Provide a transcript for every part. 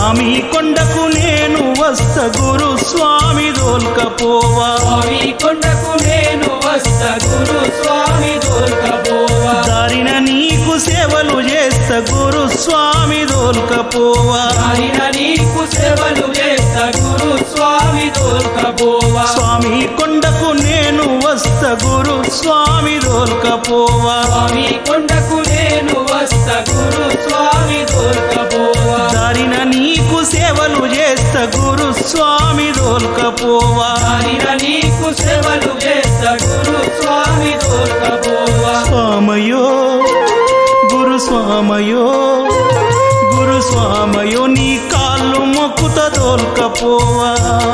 స్వామి కొండకు నేను వస్త గురు స్వామి దోల్కపోవా స్వామి కొండకు నేను వస్త గురు స్వామి దొరకబోవా దారిన నీకు సేవలు చేస్త గురు స్వామి దోల్కపోవా ఆయన నీకు సేవలు చేస్త గురు స్వామి దొరకబోవా స్వామి కొండకు నేను వస్త గురు స్వామి దోల్కపోవా స్వామి కొండకు నేను వస్త గురు స్వామి దొరకబోవా దారిన నీకు సేవలు చేస్త గురు స్వామి దోల్కపోవా ఆయన నీకు సేవలు చేస్త గురు స్వామి దొరకబోవా స్వామయో గురు స్వామయో గురు స్వామయో నీ కాళ్ళు మొక్కుత దోల్కపోవా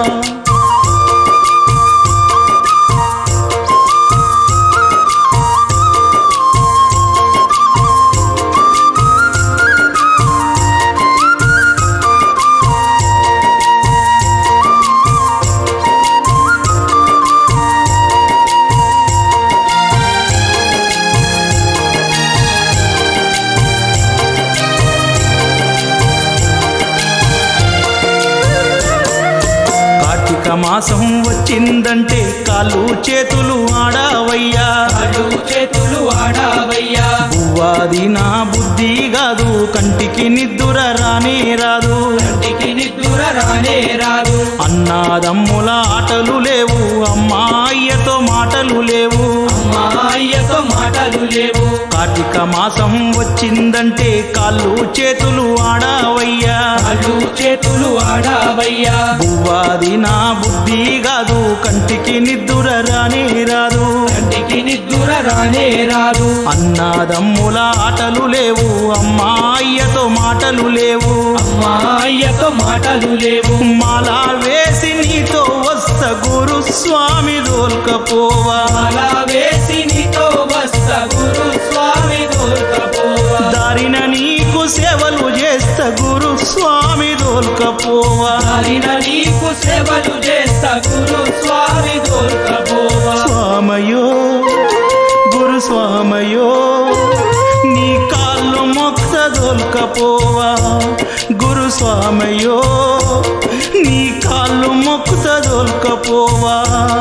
కార్తీక మాసం వచ్చిందంటే కాళ్ళు చేతులు ఆడావయ్యా అడు చేతులు ఆడావయ్యా పువ్వాది నా బుద్ధి కాదు కంటికి నిద్దుర రానే రాదు కంటికి నిద్దుర రానే రాదు అన్నాదమ్ముల ఆటలు లేవు అమ్మాయ్యతో మాటలు లేవు అమ్మాయ్యతో మాటలు లేవు కార్తీక మాసం వచ్చిందంటే కాళ్ళు చేతులు ఆడావయ్యా అడు చేతులు ఆడావయ్యా పువ్వాది నా బుద్ధి కాదు కంటికి నిద్దుర రానే రాదు కంటికి నిద్దుర రానే రాదు అన్నాదమ్ముల ఆటలు లేవు అమ్మాయ్యతో మాటలు లేవు అమ్మాయ్యతో మాటలు లేవు మాలా వేసి నీతో వస్త గురు స్వామి దోల్కపోవా అలా వేసి నీతో వస్త గురు స్వామి దొరకపోవా దారిన నీకు సేవలు చేస్త గురు స్వామి దోల్కపోవా దారిన నీకు సేవలు చేస్తా గురు స్వామి దొరకపోవా స్వామయో గురు స్వామయో నీ కాళ్ళు మొక్త దొల్కపోవా గురు స్వామయో నీ కాళ్ళు మొక్కుత దొల్కపోవా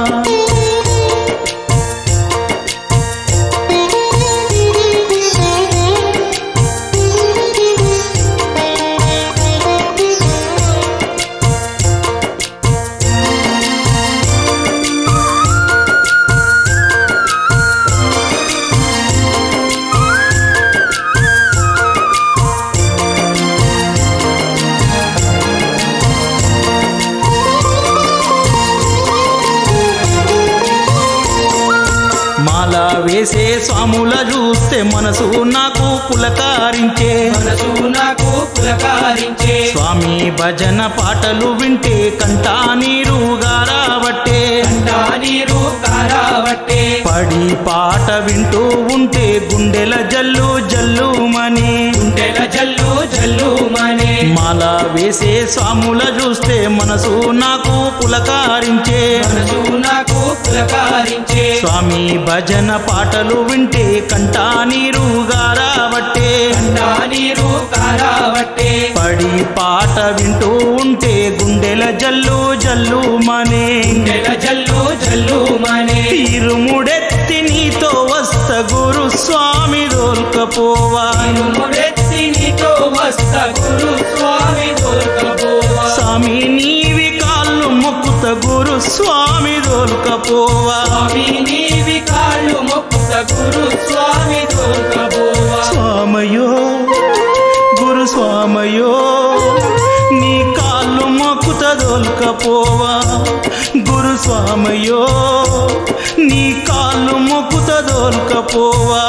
మాల వేసే స్వాముల చూస్తే మనసు నాకు పులకారించే మనసు నాకు పులకారించే స్వామి భజన పాటలు వింటే కంటా నీరు గారాబట్టే కంటా నీరు కారావట్టే పడి పాట వింటూ ఉంటే గుండెల జల్లు జల్లుమని గుండెల జల్లు జల్లు మనే మాల వేసే స్వాముల చూస్తే మనసు నాకు పులకారించే మనసు నాకు పులకారించే స్వామి భజన పాటలు వింటే కంటా నీరు గారాబట్టే కంటా నీరు కారావట్టే పడి పాట వింటూ ఉంటే గుండెల జల్లు జల్లుమనే గుండెల జల్లు జల్లు మనే ఇరుముడెత్తి నీతో వస్త గురు స్వామి దోల్కపోవా ముడెత్తి నీతో వస్త గురు స్వామి దొరకపోవా స్వామి నీవి కాళ్ళు మొక్కుత గురు స్వామి దోల్కపోవా స్వామి నీవి కాళ్ళు మొక్కుత గురు స్వామి దొరకపోవా స్వామయో గురు స్వామయో నీ కాళ్ళు మొక్కుత దోల్కపోవా గురు స్వామయో నీ కాళ్ళు మొక్కుత దోల్కపోవా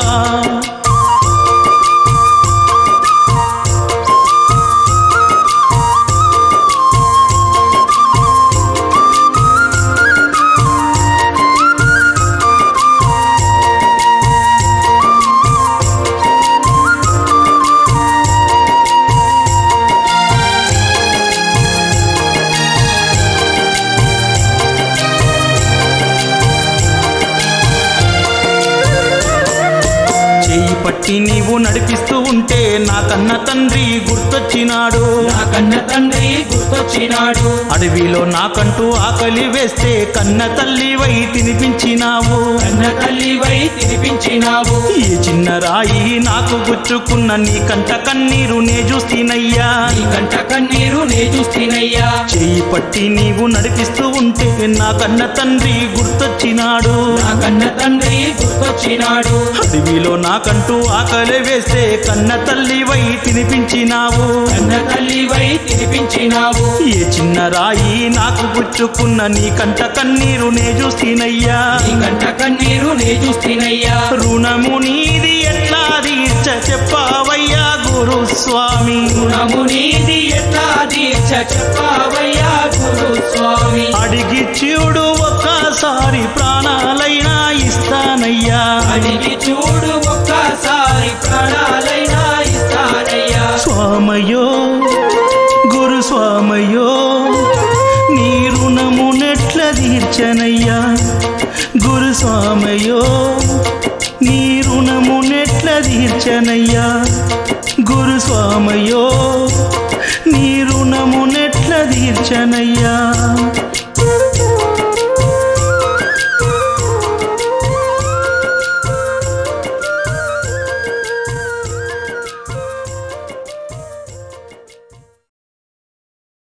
చేయి పట్టి నీవు నడిపిస్తూ ఉంటే నా కన్న తండ్రి గుర్తొచ్చినాడు నా కన్న తండ్రి గుర్తొచ్చినాడు అడవిలో నాకంటూ ఆకలి వేస్తే కన్న తల్లివై తినిపించినావు కన్న తల్లివై తినిపించినావు ఈ చిన్న రాయి నాకు గుచ్చుకున్న నీ కంట కన్నీరు నే చూస్తీనయ్యా నీ కంట కన్నీరు నే చూస్తేనయ్యా చేయి పట్టి నీవు నడిపిస్తూ ఉంటే నా కన్న తండ్రి గుర్తొచ్చినాడు నా కన్న తండ్రి గుర్తొచ్చినాడు అడవిలో నాకంటూ ఆకలి వేస్తే కన్న తల్లివై తినిపించినావు కన్న తల్లివై తినిపించినావు ఏ చిన్న రాయి నాకు గుచ్చుకున్న నీ కంట కన్నీరు నే చూస్తీనయ్యా నీ కంట కన్నీరు నే చూస్తేనయ్యా రుణము నీది ఎట్లా తీర్చ చెప్పావయ్యా గురు స్వామి రుణము నీది ఎట్లా తీర్చ చెప్పావయ్యా గురు స్వామి అడిగి చూడు ఒక్కసారి ప్రాణాలైనా ఇస్తానయ్యా అడిగి చూడు ఒక్కసారి ప్రాణాలైనా ఇస్తానయ్యా స్వామయో గురు స్వామయో నీ రుణము నెట్ల తీర్చనయ్యా గురు స్వామయో నీ రుణము నెట్ల తీర్చనయ్యా గురు స్వామయో నీ రుణము నెట్ల తీర్చనయ్యా